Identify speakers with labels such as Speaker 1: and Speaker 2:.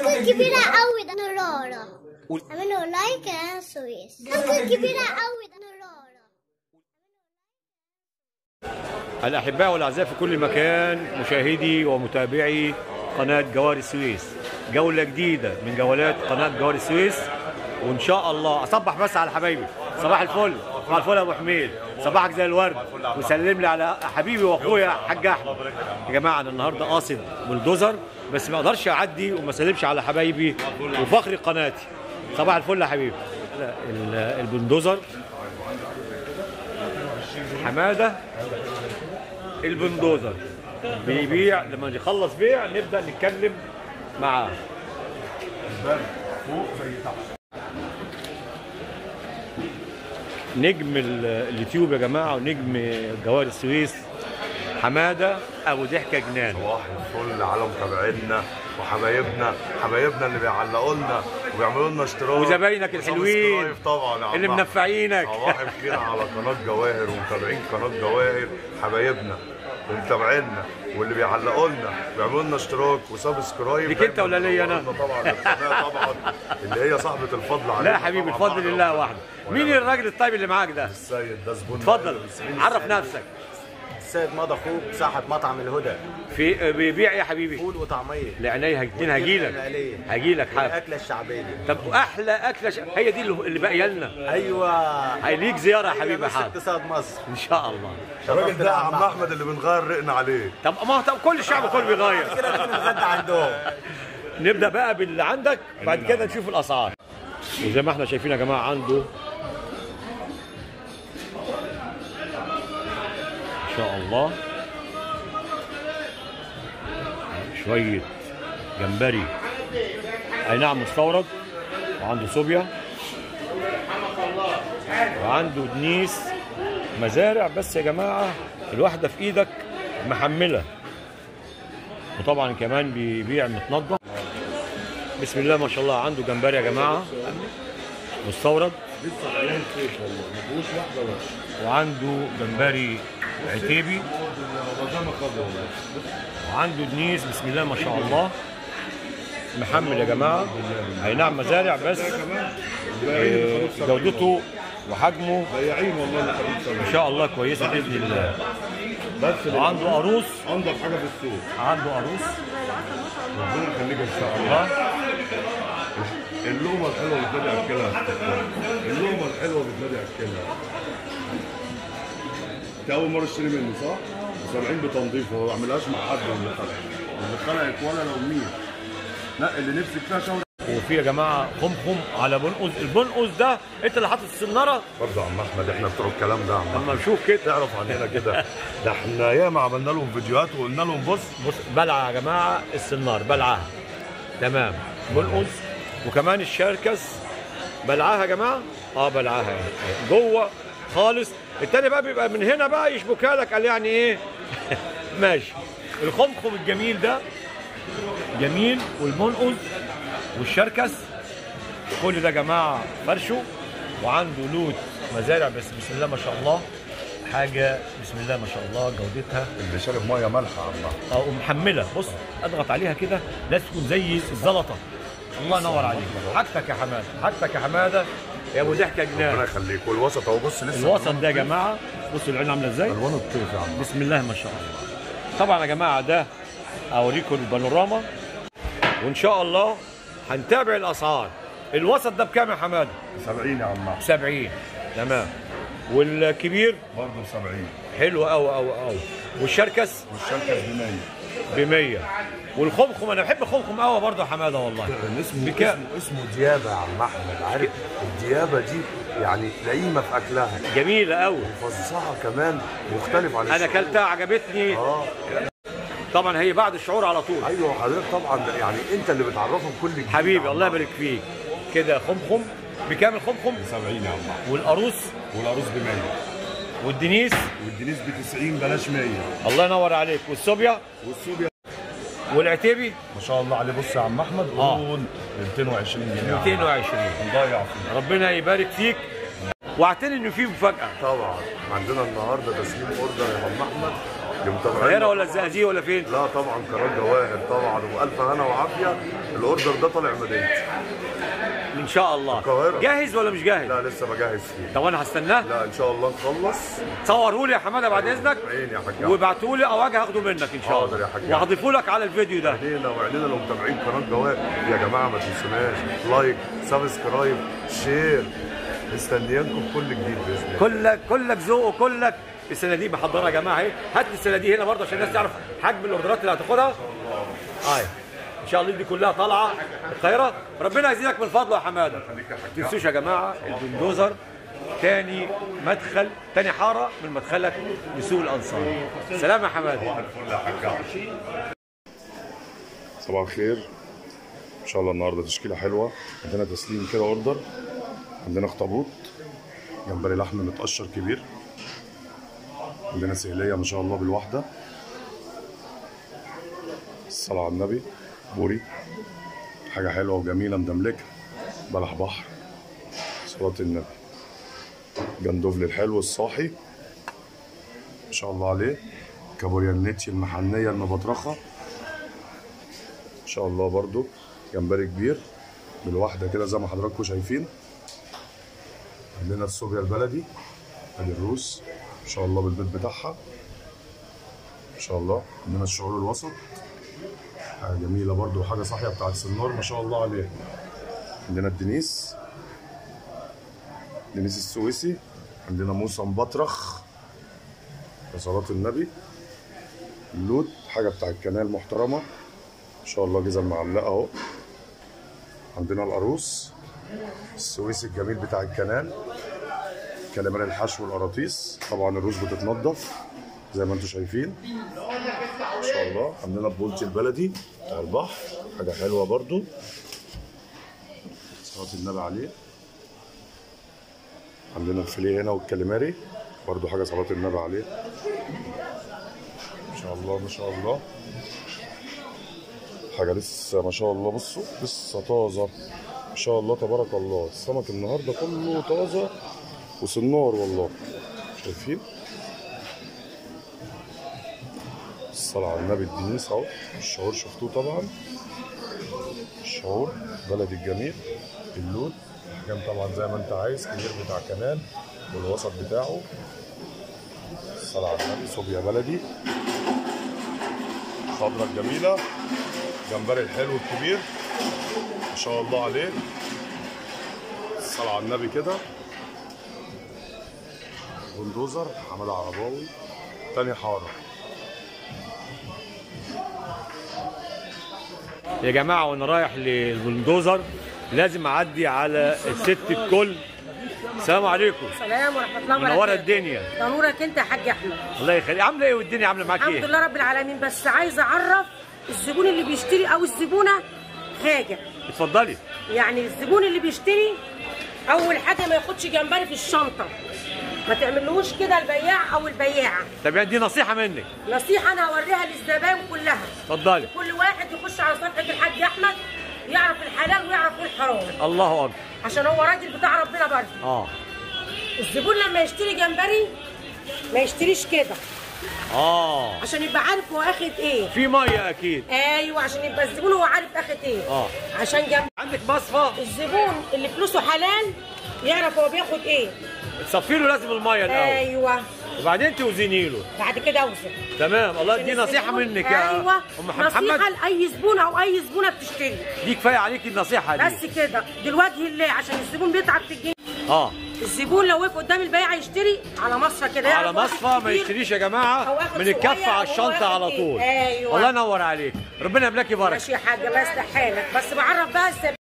Speaker 1: كانت كبيرة قوي ده نرارة اعملوا لايك يا سويس كانت كبيرة قوي ده نرارة
Speaker 2: الأحباء والأعزاء في كل مكان مشاهدي ومتابعي قناة جوار السويس جولة جديدة من جولات قناة جوار السويس وإن شاء الله أصبح بس على حبايبي صباح الفل صباح الفل يا أبو حميد صباحك زي الورد وسلم لي على حبيبي وأخويا حاج أحمد يا جماعة أنا النهاردة قاصد بلدوزر بس ما أقدرش أعدي وما أسلمش على حبايبي وفخر قناتي صباح الفل يا حبيبي ال- البلدوزر حماده البندوزر بيبيع لما يخلص بيع نبدا نتكلم معاه نجم ال- اليوتيوب يا جماعه ونجم جوار السويس حماده ابو ضحكه جنان
Speaker 3: صباح الفل على متابعينا وحبايبنا حبايبنا اللي بيعلقوا لنا وبيعملوا لنا اشتراك
Speaker 2: وزباينك الحلوين
Speaker 3: وسبسكرايب طبعا يا عم
Speaker 2: اللي
Speaker 3: أحمد.
Speaker 2: منفعينك
Speaker 3: صباح الخير على قناه جواهر ومتابعين قناه جواهر حبايبنا ومتابعينا واللي بيعلقوا لنا بيعملوا لنا اشتراك وسبسكرايب
Speaker 2: ليك أنت ولا ليا أنا؟
Speaker 3: دايماً طبعا القناة طبعا اللي هي صاحبه الفضل علينا
Speaker 2: لا يا حبيبي
Speaker 3: طبعاً
Speaker 2: الفضل
Speaker 3: بعد
Speaker 2: لله
Speaker 3: ربنا.
Speaker 2: وحده مين الراجل الطيب اللي معاك ده
Speaker 3: السيد ده زبون
Speaker 2: اتفضل عرف نفسك
Speaker 4: السيد مضى اخوك صاحب مطعم الهدى
Speaker 2: في بيبيع ايه يا حبيبي
Speaker 4: فول وطعميه
Speaker 2: لعينيا اتنين هجيلك
Speaker 4: العليه.
Speaker 2: هجيلك حاجه
Speaker 4: الاكله الشعبيه
Speaker 2: طب احلى اكله ش... هي دي اللي اللي باقيه لنا
Speaker 4: ايوه
Speaker 2: هيليك زياره يا
Speaker 4: هي
Speaker 2: حبيبي
Speaker 4: نص
Speaker 2: حاضر
Speaker 4: اقتصاد مصر
Speaker 2: ان شاء الله
Speaker 3: الراجل ده يا عم احمد اللي بنغير رقنا عليه
Speaker 2: طب ما هو طب كل الشعب كله بيغير
Speaker 4: كده كده نتغدى عندهم
Speaker 2: نبدا بقى باللي عندك بعد كده نشوف الاسعار وزي ما احنا شايفين يا جماعه عنده ان شاء الله شويه جمبري اي نعم مستورد وعنده صوبيا وعنده دنيس مزارع بس يا جماعه الواحده في ايدك محمله وطبعا كمان بيبيع متنضف بسم الله ما شاء الله عنده جمبري يا جماعه مستورد وعنده جمبري عتيبي وعنده دنيس بسم الله ما شاء الله محمل يا جماعه اي نعم مزارع بس آه، جودته وحجمه
Speaker 5: بياعين والله اللي حبيب
Speaker 2: ان شاء الله كويسه باذن الله
Speaker 5: بس
Speaker 2: وعنده عروس
Speaker 5: انضف حاجه في السوق
Speaker 2: عنده عروس
Speaker 5: ربنا يخليك ان شاء الله
Speaker 2: الله
Speaker 5: اللقمه الحلوه بتنادي اكلها اللقمه الحلوه بتنادي اكلها انت اول مره تشتري مني صح؟ سامعين بتنظيفه ما بعملهاش مع حد اللي خلق اللي خلقك ولا لو مين لا اللي نفسك فيها شاور
Speaker 2: وفي يا جماعه خمخم على بنقز البنقز ده انت اللي حاطط السناره
Speaker 3: برضه يا عم احمد احنا بتوع الكلام ده يا عم
Speaker 2: لما نشوف كده
Speaker 3: تعرف عننا كده ده احنا ياما عملنا لهم فيديوهات وقلنا لهم بص
Speaker 2: بص بلعه يا جماعه السنار بلعها تمام بنقز وكمان الشركس بلعها يا جماعه اه بلعها يعني جوه خالص التاني بقى بيبقى من هنا بقى يشبكها لك قال يعني ايه ماشي الخمخم الجميل ده جميل والبنقز والشركس كل ده يا جماعه فرشه وعنده لوت مزارع بس بسم الله ما شاء الله حاجه بسم الله ما شاء الله جودتها
Speaker 3: اللي شارب ميه مالحه يا عم أحمد.
Speaker 2: اه ومحمله بص اضغط عليها كده لازم تكون زي الزلطه الله ينور عليك حاجتك يا حماده حاجتك يا حماده يا ابو ضحكه
Speaker 3: ربنا
Speaker 2: جنان
Speaker 3: يخليك والوسط اهو بص لسه
Speaker 2: الوسط ده يا جماعه بصوا العين عامله ازاي
Speaker 3: الوان الطيف يا عم
Speaker 2: بسم الله ما شاء الله طبعا يا جماعه ده اوريكم البانوراما وان شاء الله هنتابع الاسعار الوسط ده بكام يا حماده
Speaker 3: 70 يا عم أحمد.
Speaker 2: 70 تمام والكبير
Speaker 3: برضه 70
Speaker 2: حلو قوي قوي قوي والشركس
Speaker 3: والشركه ب 100
Speaker 2: ب 100 والخمخم انا بحب الخمخم قوي برضه يا حماده والله
Speaker 3: اسمه
Speaker 2: بكام؟
Speaker 3: اسمه اسمه ديابه يا عم احمد عارف الديابه دي يعني لئيمه في اكلها
Speaker 2: جميله قوي
Speaker 3: فظها كمان مختلف عن
Speaker 2: انا
Speaker 3: الشعور.
Speaker 2: اكلتها عجبتني
Speaker 3: اه
Speaker 2: طبعا هي بعد الشعور على طول
Speaker 3: ايوه حضرتك طبعا ده يعني انت اللي بتعرفهم كل جديد
Speaker 2: حبيبي
Speaker 3: يا
Speaker 2: الله
Speaker 3: عم
Speaker 2: يبارك فيك كده خمخم بكام الخمخم
Speaker 5: 70 يا عم
Speaker 2: والقاروص
Speaker 5: والعروس ب 100
Speaker 2: والدنيس
Speaker 5: والدنيس ب 90 بلاش 100
Speaker 2: الله ينور عليك والصوبيا
Speaker 5: والسوبيا
Speaker 2: والعتيبي
Speaker 3: ما شاء الله عليه بص يا عم احمد
Speaker 2: آه.
Speaker 3: قول 220 جنيه يا عم.
Speaker 2: 220
Speaker 3: نضيع فيه
Speaker 2: ربنا يبارك فيك واعتني انه في مفاجاه
Speaker 3: طبعا عندنا النهارده تسليم اوردر يا عم احمد اللي
Speaker 2: القاهره
Speaker 3: متابعينا
Speaker 2: ولا الزقازيق ولا فين؟
Speaker 3: لا طبعا قناه جواهر طبعا والف هنا وعافيه الاوردر ده طالع مدينتي
Speaker 2: ان شاء الله
Speaker 3: القاهرة.
Speaker 2: جاهز ولا مش جاهز؟
Speaker 3: لا لسه بجهز فيه
Speaker 2: طب انا هستناه
Speaker 3: لا ان شاء الله نخلص
Speaker 2: صوره لي يا حماده بعد اذنك
Speaker 3: عيني يا حاج أحمد.
Speaker 2: وابعتوا لي او اجي هاخده منك ان شاء
Speaker 3: حاضر يا
Speaker 2: الله
Speaker 3: حاج.
Speaker 2: وهضيفه لك على الفيديو ده
Speaker 3: علينا وعلينا لو متابعين قناه جواهر يا جماعه ما تنسوناش لايك سبسكرايب شير مستنيينكم في كل جديد باذن الله
Speaker 2: كلك كلك ذوق وكلك الصناديق محضره يا جماعه اهي هات لي الصناديق هنا برضه عشان الناس تعرف حجم الاوردرات اللي هتاخدها اهي ان شاء الله دي كلها طالعه القاهره ربنا يزيدك من فضله يا حماده ما تنسوش يا جماعه البلدوزر تاني مدخل تاني حاره من مدخلك لسوق الانصار سلام يا حماده
Speaker 3: صباح الخير ان شاء الله النهارده تشكيله حلوه عندنا تسليم كده اوردر عندنا اخطبوط جمبري لحم متقشر كبير عندنا سهليه ما شاء الله بالواحده الصلاة على النبي بوري حاجة حلوة وجميلة مدملكة بلح بحر صلاة النبي جندوفلي الحلو الصاحي ما شاء الله عليه كابوريا النتي المحنية المبطرخة ان شاء الله برضو جمبري كبير بالواحده كده زي ما حضراتكم شايفين عندنا الصوبيا البلدي ادي الروس ان شاء الله بالبيت بتاعها ان شاء الله عندنا الشعور الوسط حاجه جميله برضو وحاجه صاحيه بتاعت سنار ما شاء الله عليها عندنا الدنيس دنيس السويسي عندنا موسى مبطرخ يا صلاة النبي اللوت حاجه بتاع الكنال محترمه ان شاء الله جزم معلقه اهو عندنا القاروص السويسي الجميل بتاع الكنال كلامير الحشو والقراطيس طبعا الروس بتتنضف زي ما انتم شايفين ان شاء الله عندنا البولتي البلدي بتاع البحر حاجه حلوه برضو صلاه النبي عليه عندنا الفيليه هنا والكاليماري برضو حاجه صلاه النبي عليه ما شاء الله ما شاء الله حاجه لسه ما شاء الله بصوا لسه طازه ما شاء الله تبارك الله السمك النهارده كله طازه وسنار والله شايفين الصلاة على النبي الدنيس اهو الشعور شفتوه طبعا الشعور بلدي الجميل اللون الاحجام طبعا زي ما انت عايز كبير بتاع كنال والوسط بتاعه الصلاة على النبي صوبيا بلدي خضرة الجميلة جمبري الحلو الكبير ما شاء الله عليه الصلاة على النبي كده بندوزر حماد عرباوي تاني حارة
Speaker 2: يا جماعه وانا رايح للبلدوزر لازم اعدي على الست الكل السلام عليكم
Speaker 6: السلام ورحمه الله وبركاته
Speaker 2: منوره الدنيا
Speaker 6: ده نورك انت يا حاج احمد
Speaker 2: الله يخليك عامله ايه والدنيا عامله معاك
Speaker 6: الحمد
Speaker 2: ايه
Speaker 6: لله رب العالمين بس عايزه اعرف الزبون اللي بيشتري او الزبونه حاجه
Speaker 2: اتفضلي
Speaker 6: يعني الزبون اللي بيشتري اول حاجه ما ياخدش جمبري في الشنطه ما تعملوش كده البياع او البياعه
Speaker 2: طب يعني دي نصيحه منك
Speaker 6: نصيحه انا هوريها للزبائن كلها
Speaker 2: اتفضلي
Speaker 6: كل واحد يخش على صفحه الحاج احمد يعرف الحلال ويعرف ايه الحرام
Speaker 2: الله اكبر
Speaker 6: عشان هو راجل بتاع ربنا برضه
Speaker 2: اه
Speaker 6: الزبون لما يشتري جمبري ما يشتريش كده
Speaker 2: اه
Speaker 6: عشان يبقى عارف هو اخد ايه
Speaker 2: في ميه اكيد
Speaker 6: ايوه عشان يبقى الزبون هو عارف اخد ايه
Speaker 2: اه.
Speaker 6: عشان جنب
Speaker 2: عندك مصفى
Speaker 6: الزبون اللي فلوسه حلال يعرف هو بياخد ايه
Speaker 2: تصفي له لازم الميه الاول
Speaker 6: ايوه
Speaker 2: وبعدين توزني له
Speaker 6: بعد كده اوزن
Speaker 2: تمام الله دي نصيحه
Speaker 6: الزبون-
Speaker 2: منك يا
Speaker 6: ايوه
Speaker 2: ام محمد
Speaker 6: نصيحه لاي زبون او اي زبونه بتشتري
Speaker 2: دي كفايه عليك النصيحه دي
Speaker 6: بس كده دلوقتي الله عشان الزبون بيتعب في الجنيه
Speaker 2: اه
Speaker 6: الزبون لو وقف قدام البياع يشتري على مصفى كده
Speaker 2: على
Speaker 6: يعرف واحد
Speaker 2: مصفى ما
Speaker 6: كبير
Speaker 2: يشتريش يا
Speaker 6: أو
Speaker 2: جماعه
Speaker 6: آخد
Speaker 2: من الكف
Speaker 6: صغير
Speaker 2: على
Speaker 6: وهو
Speaker 2: الشنطه
Speaker 6: آخد
Speaker 2: على
Speaker 6: إيه.
Speaker 2: طول
Speaker 6: أيوة.
Speaker 2: الله ينور عليك ربنا يملاكي بركه
Speaker 6: ماشي يا حاجه الله يصلح حالك بس بعرف بقى الزبون